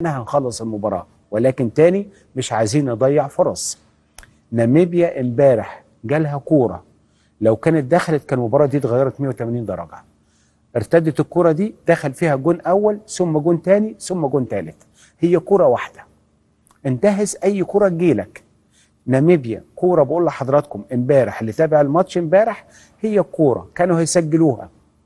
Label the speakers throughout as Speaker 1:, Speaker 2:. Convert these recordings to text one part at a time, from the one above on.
Speaker 1: هنخلص المباراه ولكن تاني مش عايزين نضيع فرص ناميبيا امبارح جالها كوره لو كانت دخلت كان المباراه دي اتغيرت 180 درجه ارتدت الكوره دي دخل فيها جون اول ثم جون تاني ثم جون تالت هي كوره واحده انتهز اي كوره تجيلك ناميبيا كوره بقول لحضراتكم امبارح اللي تابع الماتش امبارح هي كوره كانوا هيسجلوها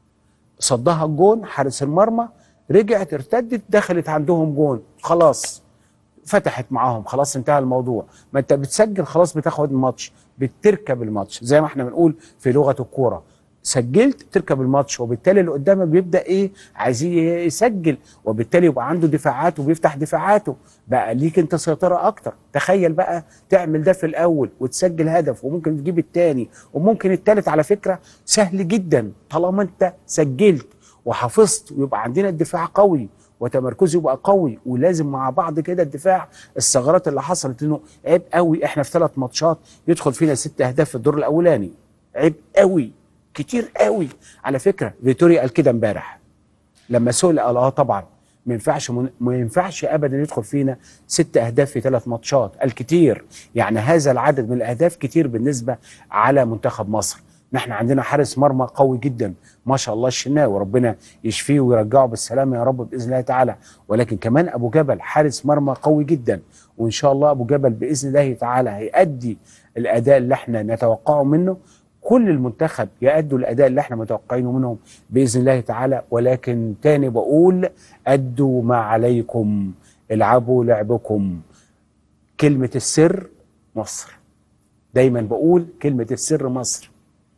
Speaker 1: صدها الجون حارس المرمى رجعت ارتدت دخلت عندهم جون خلاص فتحت معاهم خلاص انتهى الموضوع ما انت بتسجل خلاص بتاخد الماتش بتركب الماتش زي ما احنا بنقول في لغه الكوره سجلت تركب الماتش وبالتالي اللي قدامك بيبدا ايه عايز يسجل وبالتالي يبقى عنده دفاعات وبيفتح دفاعاته بقى ليك انت سيطره اكتر تخيل بقى تعمل ده في الاول وتسجل هدف وممكن تجيب الثاني وممكن الثالث على فكره سهل جدا طالما انت سجلت وحافظت ويبقى عندنا الدفاع قوي وتمركزه يبقى قوي ولازم مع بعض كده الدفاع الثغرات اللي حصلت انه عيب قوي احنا في ثلاث ماتشات يدخل فينا ست اهداف في الدور الاولاني عيب قوي كتير قوي على فكره فيتوريا قال كده امبارح لما سئل قال اه طبعا ما ينفعش ما ينفعش ابدا يدخل فينا ست اهداف في ثلاث ماتشات قال كتير يعني هذا العدد من الاهداف كتير بالنسبه على منتخب مصر نحن عندنا حارس مرمى قوي جدا ما شاء الله الشناوي ربنا يشفيه ويرجعه بالسلامه يا رب باذن الله تعالى ولكن كمان ابو جبل حارس مرمى قوي جدا وان شاء الله ابو جبل باذن الله تعالى هيأدي الاداء اللي احنا نتوقعه منه كل المنتخب يأدوا الأداء اللي احنا متوقعينه منهم بإذن الله تعالى ولكن تاني بقول أدوا ما عليكم العبوا لعبكم كلمة السر مصر دايما بقول كلمة السر مصر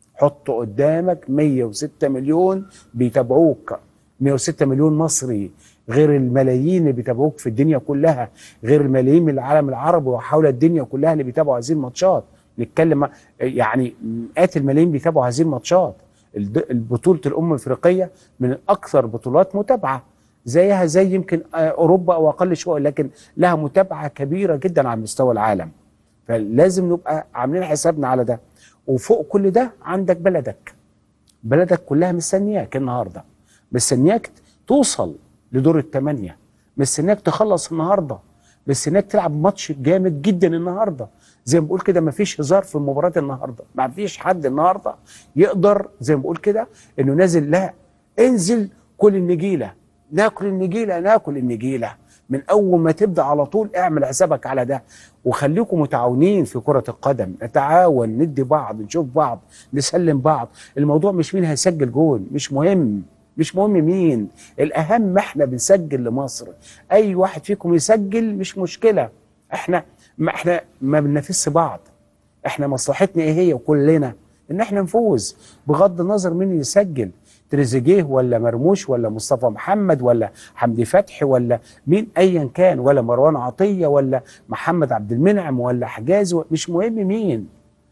Speaker 1: حط قدامك 106 مليون بيتابعوك 106 مليون مصري غير الملايين اللي بيتابعوك في الدنيا كلها غير الملايين من العالم العربي وحول الدنيا كلها اللي بيتابعوا هذه الماتشات نتكلم يعني مئات الملايين بيتابعوا هذه الماتشات البطوله الامم الافريقيه من اكثر بطولات متابعه زيها زي يمكن اوروبا او اقل شويه لكن لها متابعه كبيره جدا على مستوى العالم فلازم نبقى عاملين حسابنا على ده وفوق كل ده عندك بلدك بلدك كلها مستنياك النهارده مستنياك توصل لدور الثمانيه مستنياك تخلص النهارده مستنياك تلعب ماتش جامد جدا النهارده زي ما بقول كده مفيش هزار في مباراه النهارده ما فيش حد النهارده يقدر زي ما بقول كده انه نازل لا انزل كل النجيله ناكل النجيله ناكل النجيله من اول ما تبدا على طول اعمل حسابك على ده وخليكم متعاونين في كره القدم نتعاون ندي بعض نشوف بعض نسلم بعض الموضوع مش مين هيسجل جول مش مهم مش مهم مين الاهم احنا بنسجل لمصر اي واحد فيكم يسجل مش مشكله احنا ما احنا ما بننافسش بعض احنا مصلحتنا ايه هي وكلنا ان احنا نفوز بغض النظر مين يسجل تريزيجيه ولا مرموش ولا مصطفى محمد ولا حمدي فتحي ولا مين ايا كان ولا مروان عطيه ولا محمد عبد المنعم ولا حجازي مش مهم مين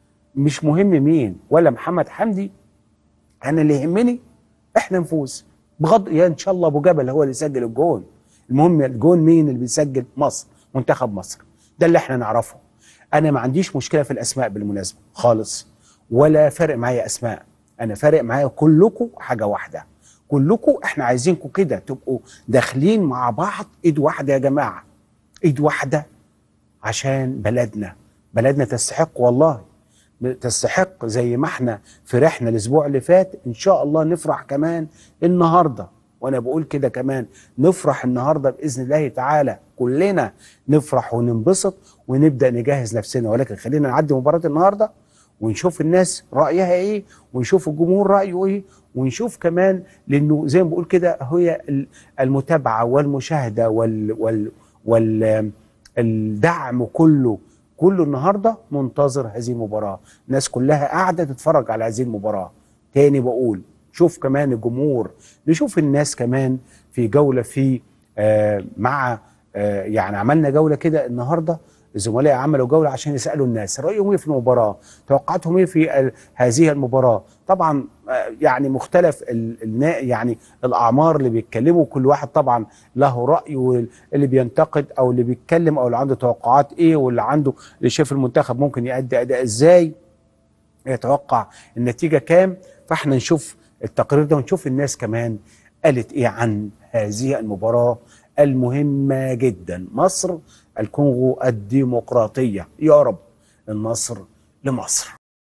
Speaker 1: مش مهم مين ولا محمد حمدي انا اللي يهمني احنا نفوز بغض يا ان شاء الله ابو جبل هو اللي يسجل الجون المهم الجون مين اللي بيسجل مصر منتخب مصر ده اللي احنا نعرفه انا ما عنديش مشكله في الاسماء بالمناسبه خالص ولا فارق معايا اسماء انا فارق معايا كلكم حاجه واحده كلكم احنا عايزينكم كده تبقوا داخلين مع بعض ايد واحده يا جماعه ايد واحده عشان بلدنا بلدنا تستحق والله تستحق زي ما احنا فرحنا الاسبوع اللي فات ان شاء الله نفرح كمان النهارده وانا بقول كده كمان نفرح النهارده باذن الله تعالى كلنا نفرح وننبسط ونبدا نجهز نفسنا ولكن خلينا نعدي مباراه النهارده ونشوف الناس رايها ايه ونشوف الجمهور رايه ايه ونشوف كمان لانه زي ما بقول كده هي المتابعه والمشاهده وال وال وال الدعم كله كله النهارده منتظر هذه المباراه الناس كلها قاعده تتفرج على هذه المباراه تاني بقول شوف كمان الجمهور نشوف الناس كمان في جوله في آه مع آه يعني عملنا جوله كده النهارده الزملاء عملوا جوله عشان يسالوا الناس رايهم ايه في المباراه توقعاتهم ايه في هذه المباراه طبعا آه يعني مختلف يعني الاعمار اللي بيتكلموا كل واحد طبعا له راي واللي بينتقد او اللي بيتكلم او اللي عنده توقعات ايه واللي عنده اللي شايف المنتخب ممكن يؤدي اداء ازاي يتوقع النتيجه كام فاحنا نشوف التقرير ده ونشوف الناس كمان قالت ايه عن هذه المباراه المهمة جدا مصر الكونغو الديمقراطية يا رب النصر لمصر